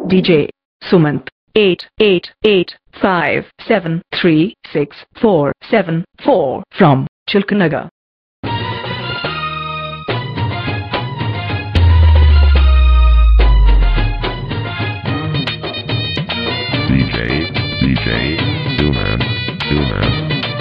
DJ Sumant eight eight eight five seven three six four seven four from Chilkanaga. DJ, DJ, Suman, Suman.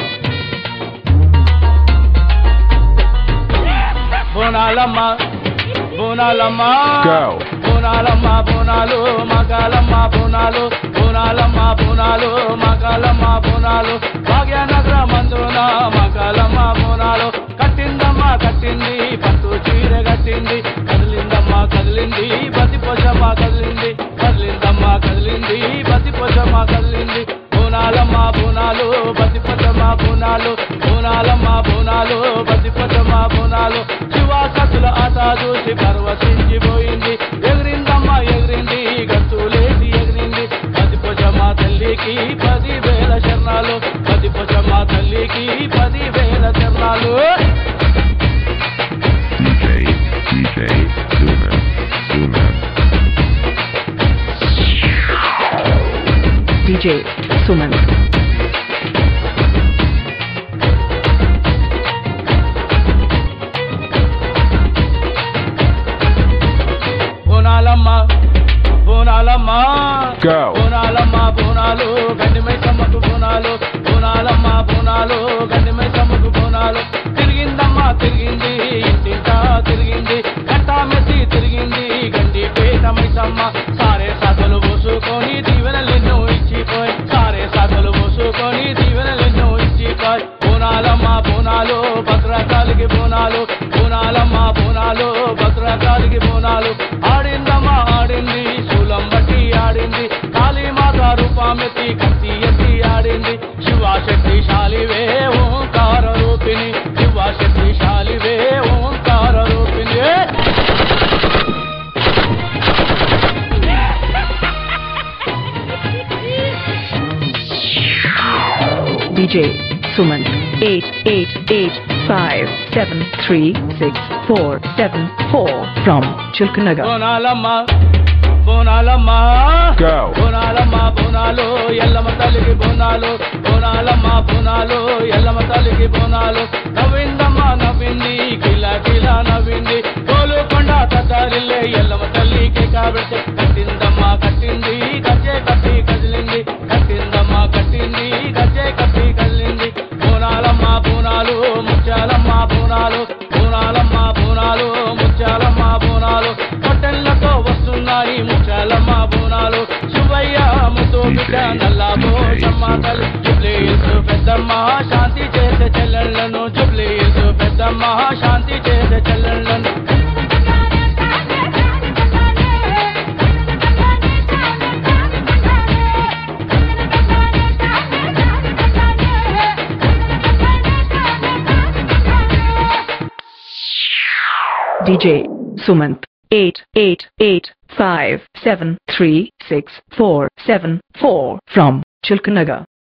బోనాలమ్మ బోనాలమ్మ Go. బోనాలమ్మ Bonalu మకాలమ్మ Bonalu బోనాలమ్మ Bonalu మకాలమ్మ Bonalu Bhagyanagar మందున మకాలమ్మ Bonalu కట్టిందమ్మ కట్టింది పట్టు చీర కట్టింది కదిలిందమ్మ కదిలింది బతి పొజమ్మ కదిలింది కదిలిందమ్మ కదిలింది బతి పొజమ్మ కదిలింది బోనాలమ్మ బోనాలు బతి పొజమ్మ బోనాలు బోనాలమ్మ బోనాలు బతి పొజమ్మ బోనాలు శివాసతుల ఆట చూసి పరవశించిపోయింది ఎగిరిందమ్మ ఎగిరింది గంతులేసి ఎగిరింది పది పొజమ్మ తల్లికి పది వేల శరణాలు పది పొజమ్మ తల్లికి పది వేల శరణాలు DJ, DJ, Suman, Suman. DJ Sumant. బోనాలమ్మ బోనాలమ్మ Go. బోనాలమ్మ Bonalu గండి మైసమ్మకు బోనాలు బోనాలమ్మ బోనాలు గండి మైసమ్మకు బోనాలు తిరిగిందమ్మ తిరిగింది ఇంటింటా తిరిగింది కట్టా మెత్తి తిరిగింది గండి పేట మైసమ్మ సారే సాధలు పోసుకొని దీవెనలెన్నో ఇచ్చిపోయి సారే సాధలు పోసుకొని దీవెనలెన్నో ఇచ్చిపోయి బోనాలమ్మ బోనాలు భద్రకాలికి బోనాలు బోనాలమ్మ బోనాలు భద్రకాలికి బోనాలు ఆడిందమ్మ ఆడింది శూలం బట్టి ఆడింది కాళీమాత రూపమెత్తి కత్తి ఎత్తి ఆడింది శివశక్తి శాలివే ఓంకార రూపిణి శివశక్తి శాలివే ఓంకార రూపిణి DJ Sumant eight eight eight five seven three six four seven four from Chilkanaga. బోనాలమ్మ బోనాలమ్మ Go. బోనాలమ్మ Bonalu Yellamma తల్లికి బోనాలు బోనాలమ్మ బోనాలు ఎల్లమ్మ తల్లికి బోనాలు నవ్విందమ్మ నవ్వింది కిలా కిలా నవ్వింది కోలుకొండ తల్లిలే ఎల్లమ్మ తల్లికి కాబట్టి కట్టిందమ్మ కట్టింది గజ్జే కట్టి కదిలింది కట్టిందమ్మ కట్టింది గజ్జే కట్టి కదిలింది బోనాలమ్మ బోనాలు ముత్యాలమ్మ బోనాలు బోనాలమ్మ బోనాలు ముత్యాలమ్మ బోనాలు పొట్టెళ్లతో వస్తున్నాయి ముత్యాలమ్మ బోనాలు శివయ్య ముతో బిడ్డ నల్లాబో తల్లి జుబ్లీసు పెద్దమ్మ శాంతి చేసే చెల్లెళ్లను జుబ్లీసు పెద్దమ్మ శాంతి చేసే చెల్లెళ్లను DJ Sumant eight eight eight five seven three six four seven four from Chilkanaga.